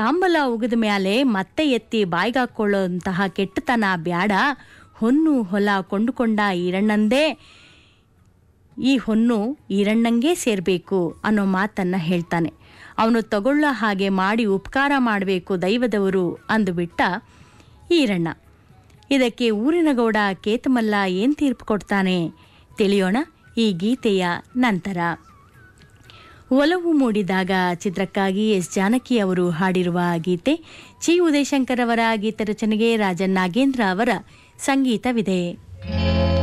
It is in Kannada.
ತಾಂಬಲ ಉಗಿದ ಮ್ಯಾಲೆ ಮತ್ತೆ ಎತ್ತಿ ಬಾಯ್ಗಾಕೊಳ್ಳೋಂತಹ ಕೆಟ್ಟತನ ಬ್ಯಾಡ ಹೊನ್ನು ಹೊಲ ಕೊಂಡುಕೊಂಡ ಈರಣ್ಣಂದೇ ಈ ಹೊನ್ನು ಈರಣ್ಣಂಗೆ ಸೇರಬೇಕು ಅನ್ನೋ ಮಾತನ್ನ ಹೇಳ್ತಾನೆ ಅವನು ತಗೊಳ್ಳೋ ಹಾಗೆ ಮಾಡಿ ಉಪಕಾರ ಮಾಡಬೇಕು ದೈವದವರು ಅಂದುಬಿಟ್ಟ ಈರಣ್ಣ ಇದಕ್ಕೆ ಊರಿನ ಗೌಡ ಕೇತಮಲ್ಲ ಏನು ತೀರ್ಪು ಕೊಡ್ತಾನೆ ತಿಳಿಯೋಣ ಈ ಗೀತೆಯ ನಂತರ ಒಲವು ಮೂಡಿದಾಗ ಚಿತ್ರಕ್ಕಾಗಿ ಎಸ್ ಜಾನಕಿ ಅವರು ಹಾಡಿರುವ ಗೀತೆ ಚಿ ಉದಯಶಂಕರ್ ಅವರ ಗೀತ ರಚನೆಗೆ ರಾಜನ್ ನಾಗೇಂದ್ರ ಅವರ ಸಂಗೀತವಿದೆ